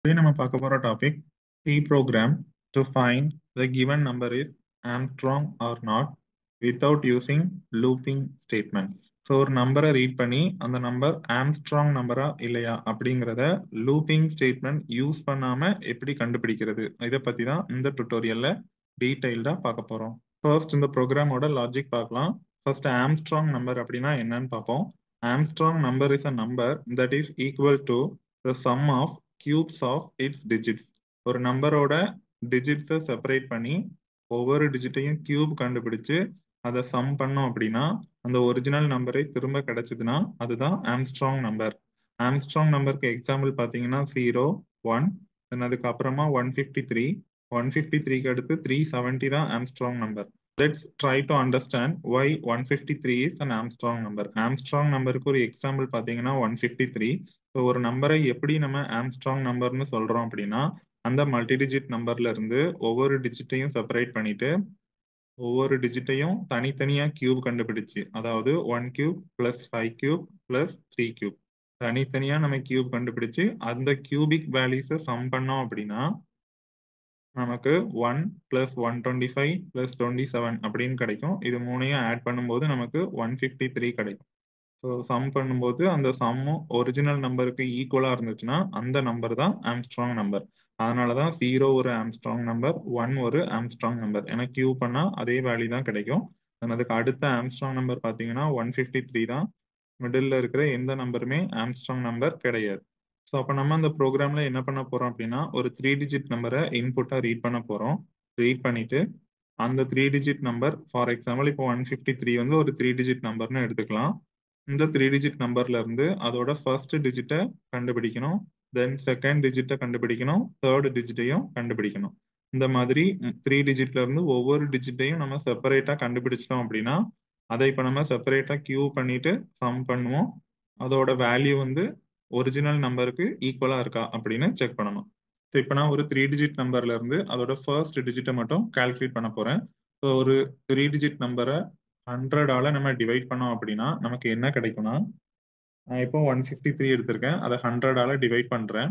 Today நம்ம பார்க்க போற topic C program to find the given number is Armstrong or not without using looping statements. So ஒரு நம்பரை read பண்ணி அந்த நம்பர் ஆம்ஸ்ட்ராங் நம்பரா இல்லையா அப்படிங்கிறத லூப்பிங் ஸ்டேட்மெண்ட் யூஸ் பண்ணாம எப்படி கண்டுபிடிக்கிறது இதை பத்தி தான் இந்த டுட்டோரியல்ல டீடைல்டா பார்க்க போறோம் ஃபர்ஸ்ட் இந்த ப்ரோக்ராமோட லாஜிக் பார்க்கலாம் ஃபர்ஸ்ட் ஆம்ஸ்ட்ராங் நம்பர் அப்படின்னா என்னன்னு பார்ப்போம் Armstrong number is a number that is equal to the sum of cubes of its digits ஒரு நம்பரோட டிஜிட்ஸை செப்பரேட் பண்ணி ஒவ்வொரு டிஜிட்டையும் கியூப் கண்டுபிடிச்சு அதை சம் பண்ணோம் அப்படின்னா அந்த ஒரிஜினல் நம்பரே திரும்ப கிடைச்சதுன்னா அதுதான் ஆம்ஸ்ட்ராங் நம்பர் ஆம்ஸ்ட்ராங் நம்பருக்கு எக்ஸாம்பிள் பார்த்தீங்கன்னா ஜீரோ ஒன் தென் அதுக்கப்புறமா one fifty three one fifty த்ரீக்கு அடுத்து த்ரீ செவன்டி தான் Armstrong number let's try to understand why one fifty three is an Armstrong number Armstrong நம்பருக்கு ஒரு எக்ஸாம்பிள் பார்த்தீங்கன்னா ஒன் ஃபிஃப்டி த்ரீ ஸோ ஒரு நம்பரை எப்படி நம்ம ஆம்ஸ்ட்ராங் நம்பர்னு சொல்றோம் அப்படின்னா அந்த மல்டி டிஜிட் நம்பர்ல இருந்து ஒவ்வொரு டிஜிட்டையும் செப்பரேட் பண்ணிட்டு ஒவ்வொரு டிஜிட்டையும் தனித்தனியா கியூப் கண்டுபிடிச்சு அதாவது one cube plus five cube plus three cube தனித்தனியா நம்ம கியூப் கண்டுபிடிச்சு அந்த கியூபிக் வேல்யூஸை சம் பண்ணோம் அப்படின்னா நமக்கு one plus one twenty five plus twenty seven அப்படின்னு கிடைக்கும் இது மூணையும் ஆட் பண்ணும்போது நமக்கு ஒன் ஃபிஃப்டி த்ரீ கிடைக்கும் ஸோ சம் பண்ணும்போது அந்த சம்மும் ஒரிஜினல் நம்பருக்கு ஈக்குவலாக இருந்துச்சுன்னா அந்த நம்பர் தான் ஆம்ஸ்ட்ராங் நம்பர் அதனால தான் ஜீரோ ஒரு ஆம்ஸ்ட்ராங் நம்பர் ஒன் ஒரு ஆம்ஸ்ட்ராங் நம்பர் ஏன்னா கியூ பண்ணால் அதே வேல்யூ தான் கிடைக்கும் அதுக்கு அடுத்த ஆம்ஸ்ட்ராங் நம்பர் பார்த்தீங்கன்னா ஒன் ஃபிஃப்டி த்ரீ தான் மிடில் இருக்கிற எந்த நம்பருமே ஆம்ஸ்ட்ராங் நம்பர் கிடையாது ஸோ அப்போ நம்ம அந்த ப்ரோக்ராமில் என்ன பண்ண போகிறோம் அப்படின்னா ஒரு த்ரீ டிஜிட் நம்பரை இன்புட்டாக ரீட் பண்ண போகிறோம் ரீட் பண்ணிட்டு அந்த three digit number for example இப்போ ஒன் ஃபிஃப்டி த்ரீ வந்து ஒரு த்ரீ டிஜிட் நம்பர்னு எடுத்துக்கலாம் இந்த த்ரீ டிஜிட் நம்பர்ல இருந்து அதோட ஃபர்ஸ்ட் டிஜிட்டை கண்டுபிடிக்கணும் தென் செகண்ட் டிஜிட்டை கண்டுபிடிக்கணும் தேர்ட் டிஜிட்டையும் கண்டுபிடிக்கணும் இந்த மாதிரி த்ரீ டிஜிட்ல இருந்து ஒவ்வொரு டிஜிட்டையும் நம்ம செப்பரேட்டா கண்டுபிடிச்சிட்டோம் அப்படின்னா அதை இப்போ நம்ம செப்பரேட்டா கியூ பண்ணிட்டு சம் பண்ணுவோம் அதோட வேல்யூ வந்து ஒரிஜினல் நம்பருக்கு ஈக்குவலா இருக்கா அப்படின்னு செக் பண்ணணும் ஸோ இப்போ நான் ஒரு த்ரீ டிஜிட் நம்பர்ல இருந்து அதோட ஃபர்ஸ்ட் டிஜிட்டை மட்டும் கால்குலேட் பண்ண போறேன் ஸோ ஒரு த்ரீ டிஜிட் நம்பரை ஹண்ட்ரடால நம்ம டிவைட் பண்ணோம் அப்படின்னா நமக்கு என்ன கிடைக்கும்னா நான் இப்போ ஒன் ஃபிஃப்டி த்ரீ எடுத்திருக்கேன் அதை ஹண்ட்ரடால டிவைட் பண்ணுறேன்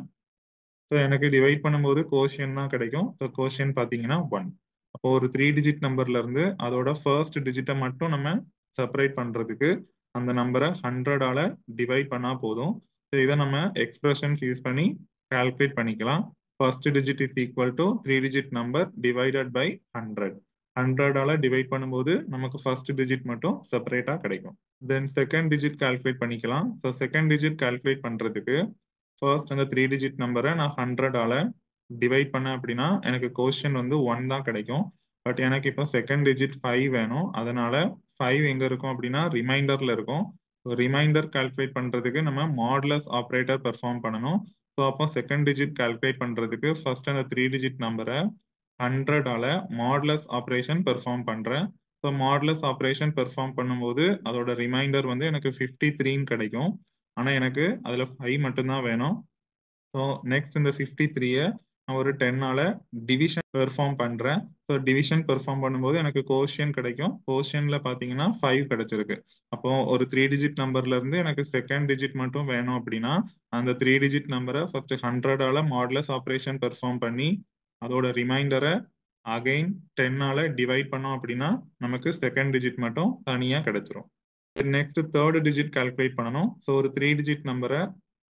ஸோ எனக்கு டிவைட் பண்ணும்போது கோஷியன் தான் கிடைக்கும் ஸோ கோஷியன் பார்த்தீங்கன்னா ஒன் அப்போ ஒரு த்ரீ டிஜிட் நம்பர்ல இருந்து அதோட ஃபர்ஸ்ட் டிஜிட்டை மட்டும் நம்ம செப்பரேட் பண்ணுறதுக்கு அந்த நம்பரை ஹண்ட்ரடால டிவைட் பண்ணால் போதும் ஸோ இதை நம்ம எக்ஸ்பிரஷன்ஸ் யூஸ் பண்ணி கால்குலேட் பண்ணிக்கலாம் first digit is equal to three digit number divided by hundred ஹண்ட்ரடால டிவைட் பண்ணும்போது நமக்கு ஃபர்ஸ்ட் டிஜிட் மட்டும் செப்பரேட்டா கிடைக்கும் தென் செகண்ட் டிஜிட் கால்குலேட் பண்ணிக்கலாம் ஸோ செகண்ட் டிஜிட் கால்குலேட் பண்றதுக்கு ஃபர்ஸ்ட் அந்த த்ரீ டிஜிட் நம்பரை நான் ஹண்ட்ரடால டிவைட் பண்ணேன் அப்படின்னா எனக்கு கொஸ்டின் வந்து ஒன் தான் கிடைக்கும் பட் எனக்கு இப்போ செகண்ட் டிஜிட் ஃபைவ் வேணும் அதனால ஃபைவ் எங்க இருக்கும் அப்படின்னா ரிமைண்டர்ல இருக்கும் ஸோ ரிமைண்டர் கால்குலேட் பண்றதுக்கு நம்ம மாடலஸ் ஆப்ரேட்டர் பெர்ஃபார்ம் பண்ணணும் ஸோ அப்போ செகண்ட் டிஜிட் கால்குலேட் பண்றதுக்கு ஃபர்ஸ்ட் அந்த த்ரீ டிஜிட் நம்பரை ஹண்ட்ரடால மாடலஸ் ஆப்ரேஷன் பெர்ஃபார்ம் பண்றேன் ஸோ மாடலஸ் ஆப்ரேஷன் பெர்ஃபார்ம் பண்ணும்போது அதோட ரிமைண்டர் வந்து எனக்கு ஃபிஃப்டி த்ரீன்னு கிடைக்கும் ஆனால் எனக்கு அதில் ஃபைவ் மட்டும்தான் வேணும் ஸோ நெக்ஸ்ட் இந்த ஃபிஃப்டி த்ரீயை நான் ஒரு டென்னால டிவிஷன் பெர்ஃபார்ம் பண்ணுறேன் ஸோ டிவிஷன் பெர்ஃபார்ம் பண்ணும்போது எனக்கு கோஷியன் கிடைக்கும் கோஷியனில் பார்த்தீங்கன்னா ஃபைவ் கிடைச்சிருக்கு அப்போ ஒரு த்ரீ டிஜிட் நம்பர்ல இருந்து எனக்கு செகண்ட் டிஜிட் மட்டும் வேணும் அப்படின்னா அந்த த்ரீ டிஜிட் நம்பரை ஃபர்ஸ்ட் ஹண்ட்ரடால மாடலஸ் ஆப்ரேஷன் பெர்ஃபார்ம் பண்ணி அதோட ரிமைண்டரை அகைன் டென்னால டிவைட் பண்ணோம் அப்படின்னா நமக்கு செகண்ட் டிஜிட் மட்டும் தனியாக கிடைச்சிரும் நெக்ஸ்ட் தேர்ட் டிஜிட் கால்குலேட் பண்ணணும் ஸோ ஒரு த்ரீ டிஜிட் நம்பரை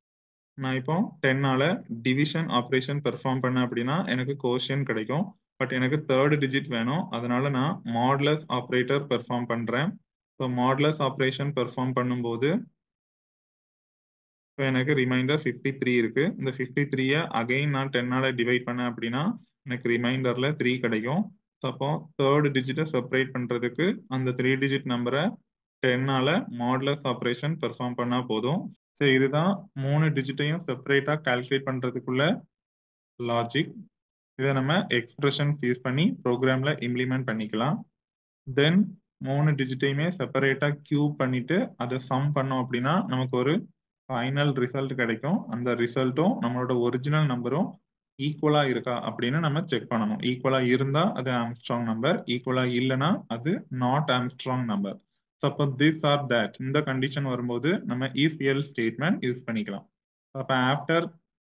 நான் இப்போ டென்னால டிவிஷன் ஆப்ரேஷன் பெர்ஃபார்ம் பண்ணேன் அப்படின்னா எனக்கு கோஷியன் கிடைக்கும் பட் எனக்கு தேர்ட் டிஜிட் வேணும் அதனால நான் மாடலஸ் ஆப்ரேட்டர் பெர்ஃபார்ம் பண்றேன் ஸோ மாடலஸ் ஆப்ரேஷன் பெர்ஃபார்ம் பண்ணும்போது இப்போ எனக்கு ரிமைண்டர் ஃபிஃப்டி த்ரீ இருக்கு இந்த ஃபிஃப்டி த்ரீயை அகைன் நான் டென்னால டிவைட் பண்ணேன் அப்படின்னா எனக்கு ரிமைண்டர்ல த்ரீ கிடைக்கும் ஸோ அப்போ தேர்ட் டிஜிட்டை செப்பரேட் பண்றதுக்கு அந்த த்ரீ டிஜிட் நம்பரை டென்னால மாடலஸ் ஆப்ரேஷன் பெர்ஃபார்ம் பண்ணா போதும் ஸோ இதுதான் மூணு டிஜிட்டையும் செப்பரேட்டா கால்குலேட் பண்றதுக்குள்ள லாஜிக் இதை நம்ம எக்ஸ்பிரஷன்ஸ் யூஸ் பண்ணி ப்ரோக்ராம்ல இம்ப்ளிமெண்ட் பண்ணிக்கலாம் தென் மூணு டிஜிட்டையுமே செப்பரேட்டா கியூப் பண்ணிட்டு அதை சம் பண்ணோம் அப்படின்னா நமக்கு ஒரு ஃபைனல் ரிசல்ட் கிடைக்கும் அந்த ரிசல்ட்டும் நம்மளோட ஒரிஜினல் நம்பரும் ஈக்குவலா இருக்கா அப்படின்னு நம்ம செக் பண்ணணும் ஈக்குவலா இருந்தா அது ஆம்ஸ்ட்ராங் நம்பர் ஈக்குவலா இல்லைன்னா அது not Armstrong number suppose this or that இந்த கண்டிஷன் வரும்போது நம்ம இஃப் எல் ஸ்டேட்மெண்ட் யூஸ் பண்ணிக்கலாம் அப்போ after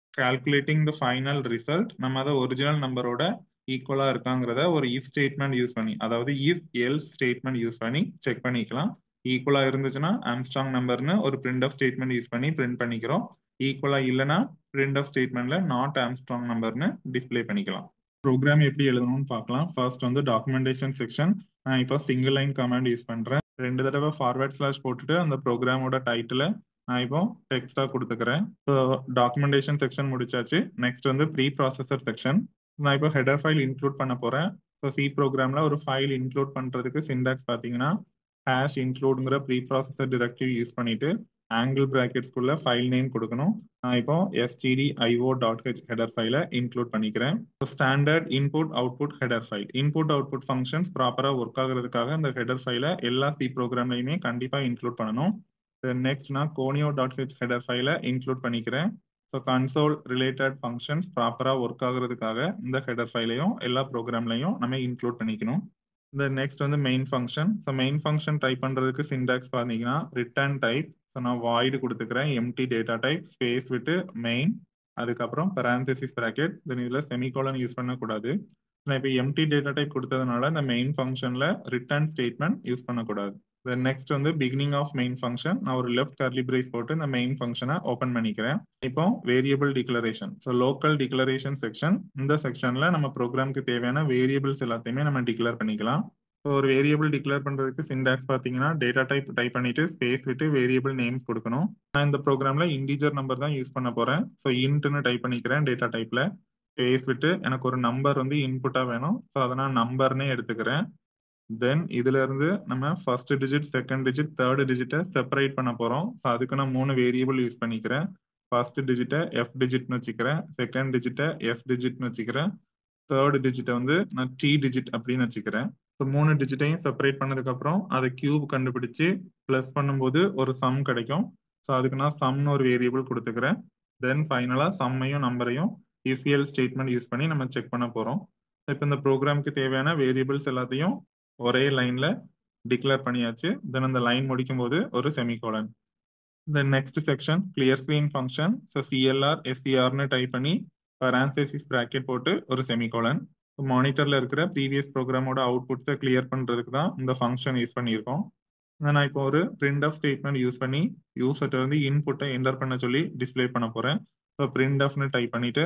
calculating the final result நம்ம அதை ஒரிஜினல் நம்பரோட ஈக்குவலா இருக்காங்கிறத ஒரு இஃப் ஸ்டேட்மெண்ட் யூஸ் பண்ணி அதாவது இஃப் எல்ஸ் ஸ்டேட்மெண்ட் யூஸ் பண்ணி செக் பண்ணிக்கலாம் ஈக்குவலா இருந்துச்சுன்னா ஆம்ஸ்ட்ராங் நம்பர்னு ஒரு பிரிண்ட் ஆஃப் ஸ்டேட்மெண்ட் யூஸ் பண்ணி பிரிண்ட் பண்ணிக்கிறோம் ஈக்குவலா இல்லைன்னா பிரிண்ட் ஆஃப் ஸ்டேட்மெண்ட்ல நாட் ஆம்ஸ்ட்ராங் நம்பர்னு டிஸ்பிளே பண்ணிக்கலாம் ப்ரோக்ராம் எப்படி எழுதணும்னு பார்க்கலாம் ஃபர்ஸ்ட் வந்து டாக்குமெண்டேஷன் செக்ஷன் நான் இப்போ சிங்கிள் லைன் கமாண்ட் யூஸ் பண்றேன் ரெண்டு தடவை ஃபார்வர்ட் ஸ்லாஷ் போட்டுட்டு அந்த ப்ரோக்ராமோட டைட்டில் நான் இப்போ டெக்ஸ்டா கொடுத்துக்கிறேன் ஸோ டாக்குமெண்டேஷன் செக்ஷன் முடிச்சாச்சு நெக்ஸ்ட் வந்து ப்ரீ ப்ராசஸர் செக்ஷன் நான் இப்போ ஹெடர் ஃபைல் இன்க்ளூட் பண்ண போறேன் ஸோ சி ப்ரோக்ராம்ல ஒரு ஃபைல் இன்க்ளூட் பண்றதுக்கு சிண்டாக்ஸ் பார்த்தீங்கன்னா ஹேஷ் இன்க்ளூடுங்கிற ப்ரீ ப்ராசஸர் டிரெக்டிவ் யூஸ் பண்ணிட்டு ஆங்கிள் பிராக்கெட்ஸ்குள்ள ஃபைல் நேம் கொடுக்கணும் நான் இப்போ STD IO dot H header ஃபைலை இன்க்ளூட் பண்ணிக்கிறேன் standard input output header file input output functions ப்ராப்பராக ஒர்க் ஆகுறதுக்காக இந்த ஹெடர் ஃபைலை எல்லா சி ப்ரோக்ராம்லையுமே கண்டிப்பாக இன்க்ளூட் பண்ணணும் நெக்ஸ்ட் நான் கோனியோ டாட் ஹெச் ஹெடர் ஃபைலை இன்க்ளூட் பண்ணிக்கிறேன் ஸோ கன்சோல் ரிலேட்டட் ஃபங்க்ஷன்ஸ் ப்ராப்பராக ஒர்க் ஆகுறதுக்காக இந்த ஹெடர் ஃபைலையும் எல்லா ப்ரோக்ராம்லையும் நம்ம இன்க்ளூட் பண்ணிக்கணும் இந்த நெக்ஸ்ட் வந்து main function so main function type பண்ணுறதுக்கு சின்டாக்ஸ் பார்த்தீங்கன்னா ரிட்டர்ன் டைப் ஸோ நான் வாய்டு கொடுத்துக்கிறேன் எம்டி டேட்டா டைப் ஸ்பேஸ் விட்டு மெயின் அதுக்கப்புறம் பராந்தசிஸ் ப்ராக்கெட் தென் இதில் செமிகோலன் யூஸ் பண்ணக்கூடாது நான் இப்போ எம்டி டேட்டா டைப் கொடுத்ததுனால இந்த மெயின் ஃபங்க்ஷனில் ரிட்டர்ன் ஸ்டேட்மெண்ட் யூஸ் பண்ணக்கூடாது தென் நெக்ஸ்ட் வந்து பிகினிங் ஆஃப் மெயின் ஃபங்க்ஷன் நான் ஒரு லெஃப்ட் கர்லி பிரேஸ் போட்டு இந்த மெயின் ஃபங்க்ஷனை ஓப்பன் பண்ணிக்கிறேன் இப்போ variable declaration so local declaration section இந்த செக்ஷன்ல நம்ம ப்ரோக்ராம்க்கு தேவையான வேரியபிள்ஸ் எல்லாத்தையுமே நம்ம டிக்ளேர் பண்ணிக்கலாம் ஸோ ஒரு வேரியபிள் டிக்ளேர் பண்றதுக்கு சின்டாக்ஸ் பார்த்தீங்கன்னா டேட்டா டைப் டைப் பண்ணிட்டு ஸ்பேஸ் விட்டு வேரியபிள் நேம்ஸ் கொடுக்கணும் நான் இந்த ப்ரோக்ராம்ல இன்டிஜர் நம்பர் தான் யூஸ் பண்ண போறேன் ஸோ இன்ட்னு டைப் பண்ணிக்கிறேன் டேட்டா டைப்ல ஸ்பேஸ் விட்டு எனக்கு ஒரு நம்பர் வந்து இன்புட்டா வேணும் ஸோ அதை நான் நம்பர்னே எடுத்துக்கிறேன் தென் இதுல இருந்து நம்ம first digit second digit third டிஜிட்டை செப்பரேட் பண்ண போறோம் ஸோ அதுக்கு நான் மூணு வேரியபிள் யூஸ் பண்ணிக்கிறேன் ஃபர்ஸ்ட் டிஜிட்டை எஃப் டிஜிட்னு வச்சுக்கிறேன் செகண்ட் டிஜிட்டை எஸ் டிஜிட்னு வச்சுக்கிறேன் தேர்ட் டிஜிட்டை வந்து நான் டி டிஜிட் அப்படின்னு வச்சுக்கிறேன் ஸோ மூணு டிஜிட்டையும் செப்பரேட் பண்ணதுக்கு அப்புறம் அதை கியூப் கண்டுபிடிச்சு பிளஸ் பண்ணும்போது ஒரு சம் கிடைக்கும் ஸோ அதுக்கு நான் சம்னு ஒரு வேரியபிள் கொடுத்துக்கிறேன் தென் ஃபைனலாக சம்மையும் நம்பரையும் இஃபிஎல் ஸ்டேட்மெண்ட் யூஸ் பண்ணி நம்ம செக் பண்ண போகிறோம் இப்போ இந்த ப்ரோக்ராம்க்கு தேவையான வேரியபிள்ஸ் எல்லாத்தையும் ஒரே லைன்ல டிக்ளேர் பண்ணியாச்சு தென் அந்த லைன் முடிக்கும் போது ஒரு semicolon then next section clear screen function so CLR எஸ்சிஆர்னு டைப் பண்ணி பரான்சேசிஸ் ப்ராக்கெட் போட்டு ஒரு செமிகோலன் மானிட்டர்ல இருக்கிற ப்ரீவியஸ் ப்ரோக்ராமோட அவுட்புட்ஸை கிளியர் பண்றதுக்கு தான் இந்த ஃபங்க்ஷன் யூஸ் பண்ணியிருக்கோம் நான் இப்போ ஒரு பிரிண்ட் ஆஃப் ஸ்டேட்மெண்ட் யூஸ் பண்ணி யூசர்ட்ட வந்து இன்புட்டை என்டர் பண்ண சொல்லி டிஸ்பிளே பண்ண போறேன் ஸோ பிரிண்ட் ஆஃப்னு டைப் பண்ணிட்டு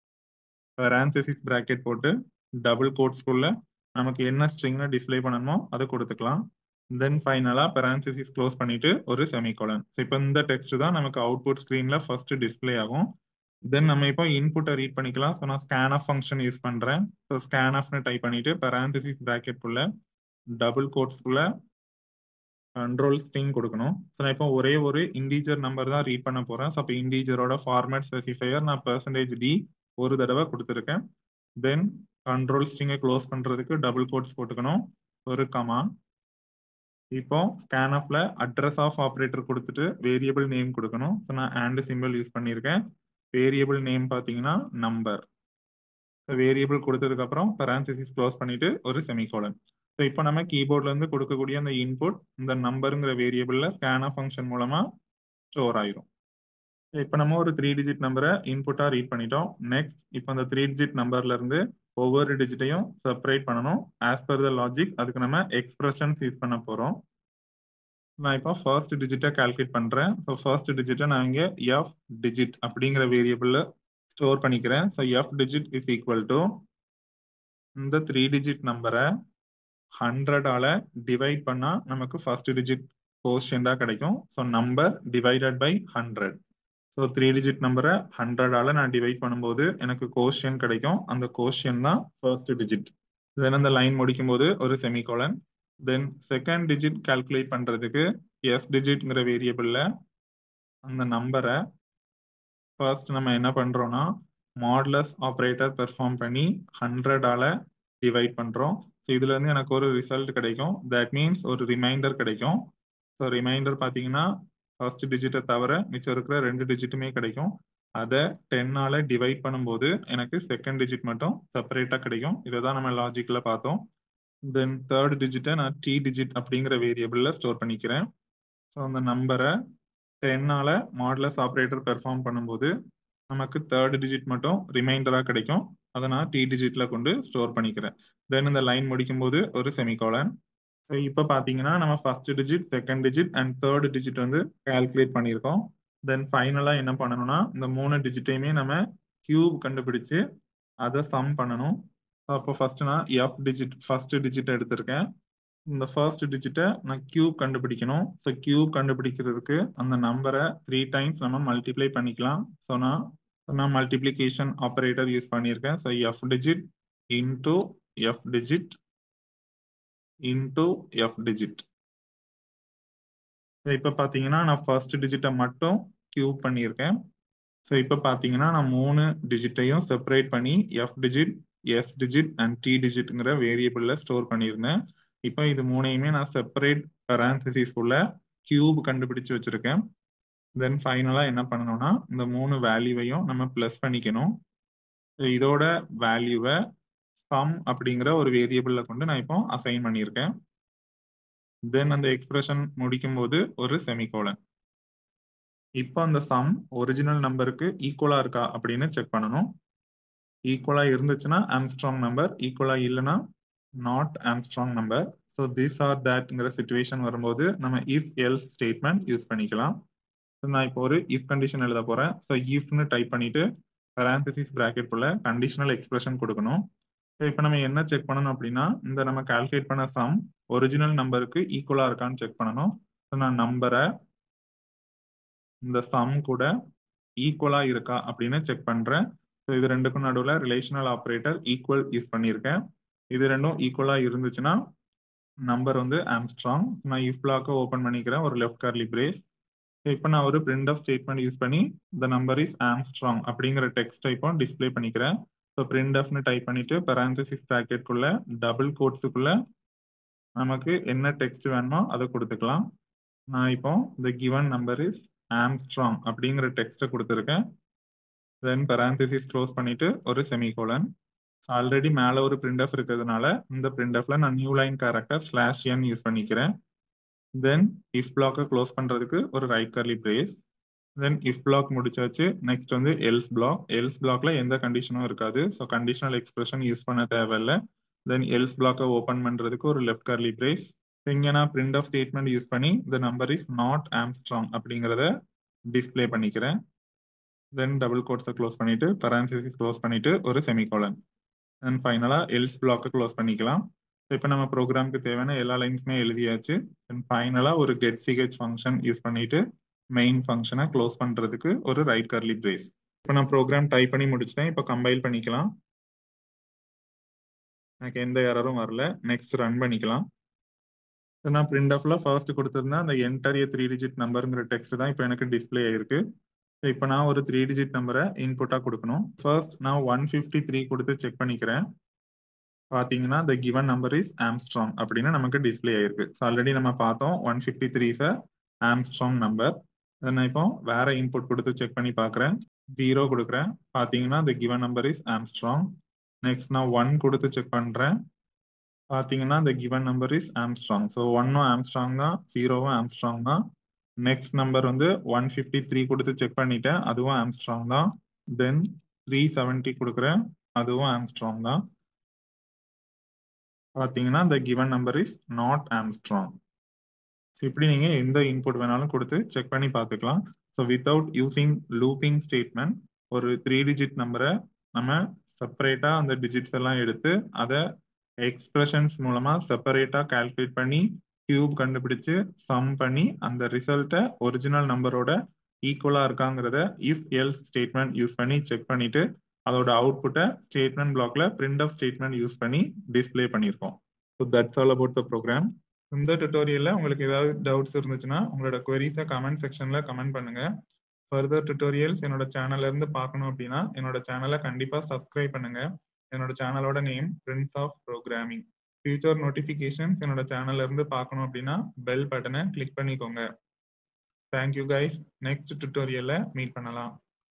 பரான்சேசிஸ் ப்ராக்கெட் போட்டு டபுள் கோட்ஸ்குள்ள நமக்கு என்ன ஸ்ட்ரிங்னு டிஸ்பிளே பண்ணணுமோ அதை கொடுத்துக்கலாம் தென் ஃபைனலா பெரான்சிசிஸ் க்ளோஸ் பண்ணிட்டு ஒரு செமிகோலன் ஸோ இப்போ இந்த டெக்ஸ்ட் தான் நமக்கு அவுட்புட் ஸ்க்ரீன்ல ஃபர்ஸ்ட் டிஸ்பிளே ஆகும் தென் நம்ம இப்போ இன்புட்டை ரீட் பண்ணிக்கலாம் ஸோ நான் ஸ்கேன் ஆஃப் ஃபங்க்ஷன் யூஸ் பண்றேன் ஸோ ஸ்கேன் ஆஃப்னு டைப் பண்ணிட்டு பெரான்சிசிஸ் ப்ராக்கெட் குள்ள டபுள் கோட்ஸ்குள்ள கண்ட்ரோல் ஸ்ட்ரிங் கொடுக்கணும் ஸோ நான் இப்போ ஒரே ஒரு இண்டீஜர் நம்பர் தான் ரீட் பண்ண போறேன் ஸோ அப்போ இண்டீஜரோட ஃபார்மேட் ஸ்பெசிஃபையர் நான் பெர்சன்டேஜ் டி ஒரு தடவை கொடுத்துருக்கேன் தென் கண்ட்ரோல் ஸ்ட்ரிங்கை க்ளோஸ் பண்றதுக்கு டபுள் கோட்ஸ் போட்டுக்கணும் ஒரு கமா இப்போ ஸ்கேன் ஆஃப்ல அட்ரஸ் ஆஃப் ஆப்ரேட்டர் கொடுத்துட்டு வேரியபிள் நேம் கொடுக்கணும் ஸோ நான் ஆண்ட் சிம்பிள் யூஸ் பண்ணியிருக்கேன் வேரியபிள் நேம் பார்த்தீங்கன்னா நம்பர் ஸோ வேரியபிள் கொடுத்ததுக்கு அப்புறம் பரான்சிசிஸ் க்ளோஸ் பண்ணிட்டு ஒரு செமிகோலன் ஸோ இப்போ நம்ம கீபோர்ட்ல இருந்து கொடுக்கக்கூடிய அந்த இன்புட் இந்த நம்பருங்கிற வேரியபிள்ல ஸ்கேன் ஆஃப் ஃபங்க்ஷன் மூலமா ஸ்டோர் ஆயிரும் இப்போ நம்ம ஒரு த்ரீ டிஜிட் நம்பரை இன்புட்டா ரீட் பண்ணிட்டோம் நெக்ஸ்ட் இப்போ அந்த த்ரீ டிஜிட் நம்பர்ல இருந்து ஒவ்வொரு டிஜிட்டையும் செப்பரேட் பண்ணணும் ஆஸ் பர் த லாஜிக் அதுக்கு நம்ம எக்ஸ்பிரஷன்ஸ் யூஸ் பண்ண போறோம் நான் இப்போ ஃபர்ஸ்ட் டிஜிட்டை கால்குலேட் பண்றேன் ஸோ ஃபர்ஸ்ட் டிஜிட்டை நான் இங்கே எஃப் டிஜிட் அப்படிங்கிற வேரியபிள்ல ஸ்டோர் பண்ணிக்கிறேன் so F digit is equal to இந்த த்ரீ டிஜிட் நம்பரை ஹண்ட்ரடால டிவைட் பண்ணா நமக்கு ஃபர்ஸ்ட் டிஜிட் கோஷன்டா கிடைக்கும் so number divided by hundred so three digit நம்பரை ஹண்ட்ரடால நான் டிவைட் பண்ணும்போது எனக்கு கோஷன் கிடைக்கும் அந்த கோஷன் தான் ஃபர்ஸ்ட் டிஜிட் தென் அந்த லைன் முடிக்கும் போது ஒரு semicolon then second digit calculate பண்றதுக்கு எஸ் டிஜிட்ங்கிற வேரியபிள்ல அந்த நம்பரை ஃபர்ஸ்ட் நம்ம என்ன பண்றோம்னா மாட்லஸ் ஆப்ரேட்டர் பெர்ஃபார்ம் பண்ணி ஹண்ட்ரடால டிவைட் பண்றோம் ஸோ இதுல இருந்து எனக்கு ஒரு ரிசல்ட் கிடைக்கும் தட் மீன்ஸ் ஒரு ரிமைண்டர் கிடைக்கும் ஸோ ரிமைண்டர் பார்த்தீங்கன்னா ஃபர்ஸ்ட் டிஜிட்டை தவிர மிச்சம் இருக்கிற ரெண்டு டிஜிட்டுமே கிடைக்கும் அதை டென்னால டிவைட் பண்ணும்போது எனக்கு செகண்ட் டிஜிட் மட்டும் செப்பரேட்டா கிடைக்கும் இதை தான் நம்ம லாஜிக்ல பார்த்தோம் தென் தேர்ட் டிஜிட்டை நான் டி டிஜிட் அப்படிங்கிற வேரியபிள்ல ஸ்டோர் பண்ணிக்கிறேன் ஸோ அந்த நம்பரை டென்னால மாடலஸ் ஆப்ரேட்டர் பெர்ஃபார்ம் பண்ணும்போது நமக்கு தேர்ட் டிஜிட் மட்டும் ரிமைண்டரா கிடைக்கும் அதை நான் டி டிஜிட்ல கொண்டு ஸ்டோர் பண்ணிக்கிறேன் தென் இந்த லைன் முடிக்கும் போது ஒரு செமிகோலன் ஸோ இப்போ பார்த்தீங்கன்னா நம்ம first digit second digit and third digit வந்து கால்குலேட் பண்ணியிருக்கோம் தென் ஃபைனலாக என்ன பண்ணணும்னா இந்த மூணு டிஜிட்டையுமே நம்ம கியூப் கண்டுபிடிச்சு அதை சம் பண்ணணும் அப்போ ஃபர்ஸ்ட் நான் எஃப் டிஜிட் ஃபர்ஸ்ட் டிஜிட் எடுத்திருக்கேன் இந்த ஃபர்ஸ்ட் டிஜிட்டை நான் கியூப் கண்டுபிடிக்கணும் ஸோ கியூப் கண்டுபிடிக்கிறதுக்கு அந்த நம்பரை த்ரீ டைம்ஸ் நம்ம மல்டிப்ளை பண்ணிக்கலாம் ஸோ நான் நான் மல்டிப்ளிகேஷன் ஆப்ரேட்டர் யூஸ் பண்ணியிருக்கேன் so F digit into F digit into F digit இப்போ பார்த்தீங்கன்னா நான் ஃபர்ஸ்ட் டிஜிட்டை மட்டும் கியூப் பண்ணியிருக்கேன் ஸோ இப்போ பார்த்தீங்கன்னா நான் மூணு டிஜிட்டையும் செப்பரேட் பண்ணி F digit S digit and T டிஜிட்ங்கிற வேரியபிளில் ஸ்டோர் பண்ணியிருந்தேன் இப்போ இது மூணையுமே நான் செப்பரேட் பரான்சிஸ் உள்ள கியூப் கண்டுபிடிச்சு வச்சிருக்கேன் தென் ஃபைனலாக என்ன பண்ணணும்னா இந்த மூணு வேல்யூவையும் நம்ம ப்ளஸ் பண்ணிக்கணும் இதோட வேல்யூவை சம் அப்படிங்கிற ஒரு வேரியபிளில் கொண்டு நான் இப்போ அசைன் பண்ணியிருக்கேன் தென் அந்த எக்ஸ்பிரஷன் முடிக்கும் போது ஒரு செமிகோலன் இப்போ அந்த சம் ஒரிஜினல் நம்பருக்கு ஈக்குவலா இருக்கா அப்படின்னு செக் பண்ணணும் ஈக்குவலா இருந்துச்சுன்னா ஆம்ஸ்ட்ராங் நம்பர் ஈக்குவலா இல்லைன்னா not Armstrong number so this or தட்ங்கிற சுச்சுவேஷன் வரும்போது நம்ம இஃப் எல்ஸ் ஸ்டேட்மெண்ட் யூஸ் பண்ணிக்கலாம் நான் இப்போ ஒரு இஃப் கண்டிஷன் எழுத போறேன் ஸோ இஃப்னு டைப் பண்ணிட்டு பரான்சிஸ் ப்ராக்கெட்குள்ள கண்டிஷனல் எக்ஸ்பிரஷன் கொடுக்கணும் ஸோ இப்போ நம்ம என்ன செக் பண்ணணும் அப்படின்னா இந்த நம்ம கால்குலேட் பண்ண சம் ஒரிஜினல் நம்பருக்கு ஈக்குவலா இருக்கான்னு செக் பண்ணணும் ஸோ நான் நம்பரை இந்த சம் கூட ஈக்குவலா இருக்கா அப்படின்னு செக் பண்றேன் ஸோ இது ரெண்டுக்கும் நடுவில் ரிலேஷனல் ஆப்ரேட்டர் ஈக்குவல் யூஸ் பண்ணியிருக்கேன் இது ரெண்டும் ஈக்குவலா இருந்துச்சுன்னா நம்பர் வந்து ஆம்ஸ்ட்ராங் நான் இஃப் பிளாக்கை ஓப்பன் பண்ணிக்கிறேன் ஒரு லெஃப்ட் கார்லி பிரேஸ் இப்போ நான் ஒரு பிரிண்ட் ஆஃப் ஸ்டேட்மெண்ட் யூஸ் பண்ணி த நம்பர் இஸ் ஆம்ஸ்ட்ராங் அப்படிங்கிற டெக்ஸ்ட் இப்போ டிஸ்பிளே பண்ணிக்கிறேன் ஸோ பிரிண்ட் ஆஃப்னு டைப் பண்ணிட்டு பரான்சிஸ் ப்ராக்கெட்குள்ள டபுள் கோட்ஸுக்குள்ள நமக்கு என்ன டெக்ஸ்ட் வேணுமோ அதை கொடுத்துக்கலாம் நான் இப்போ the given number is Armstrong அப்படிங்கிற டெக்ஸ்ட்டை கொடுத்துருக்கேன் தென் பரான்சிஸ் க்ளோஸ் பண்ணிட்டு ஒரு செமிகோலன் ஆல்ரெடி மேலே ஒரு பிரிண்ட் ஆஃப் இருக்கிறதுனால இந்த பிரிண்ட் ஆஃப்ல நான் new line character slash n use பண்ணிக்கிறேன் தென் இஃப் பிளாக்கை க்ளோஸ் பண்ணுறதுக்கு ஒரு right curly brace then if block முடிச்சாச்சு நெக்ஸ்ட் வந்து எல்ஸ் பிளாக் எல்ஸ் பிளாக்ல எந்த கண்டிஷனும் இருக்காது ஸோ கண்டிஷனல் எக்ஸ்பிரஷன் யூஸ் பண்ண தேவையில்லை தென் எல்ஸ் பிளாக்கை ஓப்பன் பண்ணுறதுக்கு ஒரு லெஃப்ட் கர்லி பிரேஸ் இங்கே நான் பிரிண்ட் ஆஃப் ஸ்டேட்மெண்ட் யூஸ் பண்ணி the number is not Armstrong அப்படிங்கிறத டிஸ்பிளே பண்ணிக்கிறேன் தென் டபுள் கோட்ஸை க்ளோஸ் பண்ணிட்டு பரான்சிஸ் க்ளோஸ் பண்ணிட்டு ஒரு செமிகோலன் அண்ட் ஃபைனலாக எல்ஸ் பிளாக்கை க்ளோஸ் பண்ணிக்கலாம் இப்போ நம்ம ப்ரோக்ராமுக்கு தேவையான எல்லா லைன்ஸுமே எழுதியாச்சு அண்ட் ஃபைனலாக ஒரு கெட் சிஹெச் ஃபங்க்ஷன் யூஸ் பண்ணிட்டு மெயின் ஃபங்க்ஷனை க்ளோஸ் பண்ணுறதுக்கு ஒரு ரைட் கர்லி பிரேஸ் இப்போ நான் ப்ரோக்ராம் டைப் பண்ணி முடிச்சிட்டேன் இப்போ கம்பைல் பண்ணிக்கலாம் எனக்கு எந்த எரரும் வரல நெக்ஸ்ட் ரன் பண்ணிக்கலாம் நான் பிரிண்ட் ஆஃப்ல ஃபர்ஸ்ட் கொடுத்துருந்தேன் அந்த என்டர் ஏ த்ரீ டிஜிட் நம்பருங்கிற டெக்ஸ்ட் தான் இப்போ எனக்கு டிஸ்பிளே ஆயிருக்கு இப்போ நான் ஒரு த்ரீ டிஜிட் நம்பரை இன்புட்டா கொடுக்கணும் ஃபர்ஸ்ட் நான் ஒன் ஃபிஃப்டி த்ரீ கொடுத்து செக் பண்ணிக்கிறேன் பார்த்தீங்கன்னா the given number is Armstrong அப்படின்னு நமக்கு டிஸ்பிளே ஆயிருக்கு ஸோ ஆல்ரெடி நம்ம பார்த்தோம் one fifty three is Armstrong number நான் இப்போ வேற இன்புட் கொடுத்து செக் பண்ணி பார்க்குறேன் ஜீரோ கொடுக்குறேன் பார்த்தீங்கன்னா the given number is Armstrong next நான் ஒன் கொடுத்து செக் பண்ணுறேன் பார்த்தீங்கன்னா the given number is Armstrong so ஒன்னும் ஆம்ஸ்ட்ராங் தான் ஜீரோவும் ஆம்ஸ்ட்ராங் தான் நெக்ஸ்ட் நம்பர் வந்து ஒன் ஃபிஃப்டி த்ரீ கொடுத்து செக் பண்ணிட்டேன் அதுவும் ஆம்ஸ்ட்ராங் தான் தென் த்ரீ செவன்ட்டி கொடுக்குறேன் அதுவும் ஆம்ஸ்ட்ராங் தான் பார்த்தீங்கன்னா the given number is not Armstrong இப்படி நீங்க எந்த இன்புட் வேணாலும் கொடுத்து செக் பண்ணி பார்த்துக்கலாம் so without using looping statement ஒரு த்ரீ டிஜிட் நம்பரை நம்ம செப்பரேட்டா அந்த டிஜிட்ஸ் எல்லாம் எடுத்து அதை எக்ஸ்பிரஷன்ஸ் மூலமா செப்பரேட்டா கால்குலேட் பண்ணி கியூப் கண்டுபிடிச்சு சம் பண்ணி அந்த ரிசல்ட்டை ஒரிஜினல் நம்பரோட ஈக்குவலா இருக்காங்கிறத இஃப் எல்ஸ் ஸ்டேட்மெண்ட் யூஸ் பண்ணி செக் பண்ணிட்டு அதோட அவுட்புட்டை ஸ்டேட்மெண்ட் பிளாக்ல பிரிண்ட் ஆஃப் ஸ்டேட்மெண்ட் யூஸ் பண்ணி டிஸ்பிளே பண்ணியிருக்கோம் so that's all about the program இந்த டுட்டோரியல்ல உங்களுக்கு ஏதாவது டவுட்ஸ் இருந்துச்சுன்னா உங்களோட குவரிஸை கமெண்ட் செக்ஷன்ல கமெண்ட் பண்ணுங்க ஃபர்தர் டுட்டோரியல்ஸ் என்னோட சேனல்ல இருந்து பார்க்கணும் அப்படின்னா என்னோட சேனலை கண்டிப்பா சப்ஸ்கிரைப் பண்ணுங்க என்னோட சேனலோட name Prince of Programming future notifications என்னோட சேனல்ல இருந்து பார்க்கணும் அப்படின்னா பெல் பட்டனை கிளிக் பண்ணிக்கோங்க தேங்க்யூ கைஸ் நெக்ஸ்ட் டுட்டோரியல்ல மீட் பண்ணலாம்